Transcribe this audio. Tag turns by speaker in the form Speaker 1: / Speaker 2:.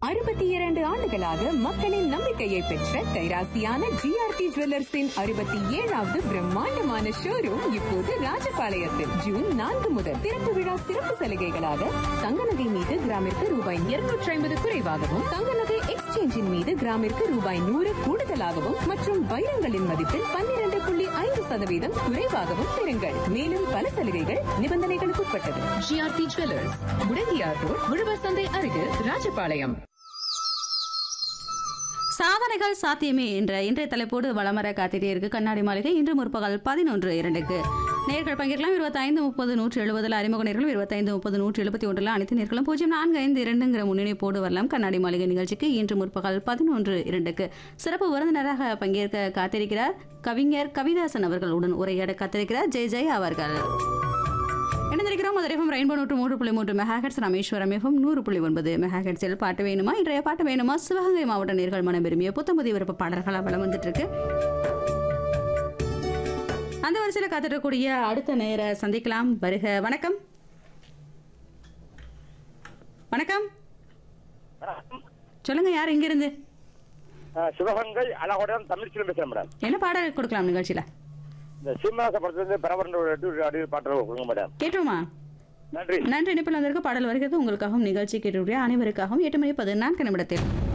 Speaker 1: அறுபத்தி இரண்டு ஆண்டுகளாக மக்களின் நம்பிக்கையை பெற்ற கைராசியான ஜிஆர்டி ஜுவல்லர்ஸின் அறுபத்தி ஏழாவது பிரம்மாண்டமான ஷோரூம் இப்போது ராஜபாளையத்தில் ஜூன் நான்கு முதல் திறப்பு விழா சிறப்பு சலுகைகளாக தங்க நகை மீது கிராமிற்கு ரூபாய் இருநூற்றி ஐம்பது குறைவாகவும் தங்க நகை எக்ஸ்சேஞ்சின் மீது கிராமிற்கு ரூபாய் நூறு கூடுதலாகவும் மற்றும் வைரங்களின் மதிப்பில் பன்னிரண்டு புள்ளி ஐந்து சதவீதம் குறைவாகவும் பெறுங்கள் மேலும் பல சலுகைகள் நிபந்தனைகளுக்கு உட்பட்டது ஜிஆர்டி ஜுவல்லர்ஸ் முடங்கியார் ரோட் உழவர் சந்தை அருகே ராஜபாளையம்
Speaker 2: சாதனைகள் சாத்தியமே என்ற இன்றைய தலைப்போடு வளமர காத்திட்டே இருக்கு கண்ணாடி மாளிகை இன்று முற்பகல் பதினொன்று இரண்டுக்கு நேர்கள் பங்கேற்கலாம் இருபத்தைந்து முப்பது நூற்றி எழுபதில் அறிமுக நேர்களும் இருபத்தைந்து முப்பது நூற்றி எழுபத்தி ஒன்றில் அனைத்து நேர்களும் பூஜ்ஜியம் நான்கு ஐந்து இரண்டுங்கிற முன்னிணைப்போடு வரலாம் கண்ணாடி மாளிகை நிகழ்ச்சிக்கு இன்று முற்பகல் பதினொன்று இரண்டுக்கு சிறப்பு விருந்தினராக பங்கேற்க காத்திருக்கிறார் கவிஞர் கவிதாசன் அவர்கள் உடன் உரையாட காத்திருக்கிறார் ஜெய் ஜெய் அவர்கள் இணைந்திருக்கிறோம் மதுரைஃபம் ரெயின்போ நூற்று மூன்று புள்ளி மூன்று மெகாஹெட்ஸ் ராமேஸ்வரம் எஃப்எம் நூறு புள்ளி ஒன்பது மெகாஹெட்ஸில் பாட்டு வேணுமா இன்றைய பாட்டு வேணுமா சிவகங்கை மாவட்ட நேர்கள் மனம் விரும்பிய புத்தம் புதிய விருப்ப பாடல்களாக வளம் வந்துட்டு இருக்கு அந்த வரிசையில் காத்திருக்கக்கூடிய அடுத்த நேர சந்திக்கலாம் வருக வணக்கம் வணக்கம் சொல்லுங்க யார் இங்கிருந்து
Speaker 3: ஆ, சிவகங்கை அழகுடன் தமிழ்ச்சியில் பேசுறேன் மேடம்
Speaker 2: என்ன பாடல் கொடுக்கலாம் நிகழ்ச்சியில
Speaker 3: இந்த சீமாச படத்துலேருந்து பிரபரன் அடியில் பாட்டு கொடுங்க மேடம்
Speaker 2: கேட்டுருமா
Speaker 3: நன்றி
Speaker 2: நன்றி இணைப்பில் வந்திருக்க பாடல் வருகிறது உங்களுக்காகவும் நிகழ்ச்சி கேட்டுடைய அனைவருக்காகவும் எட்டு மணி பதினான்கு நிமிடத்தில்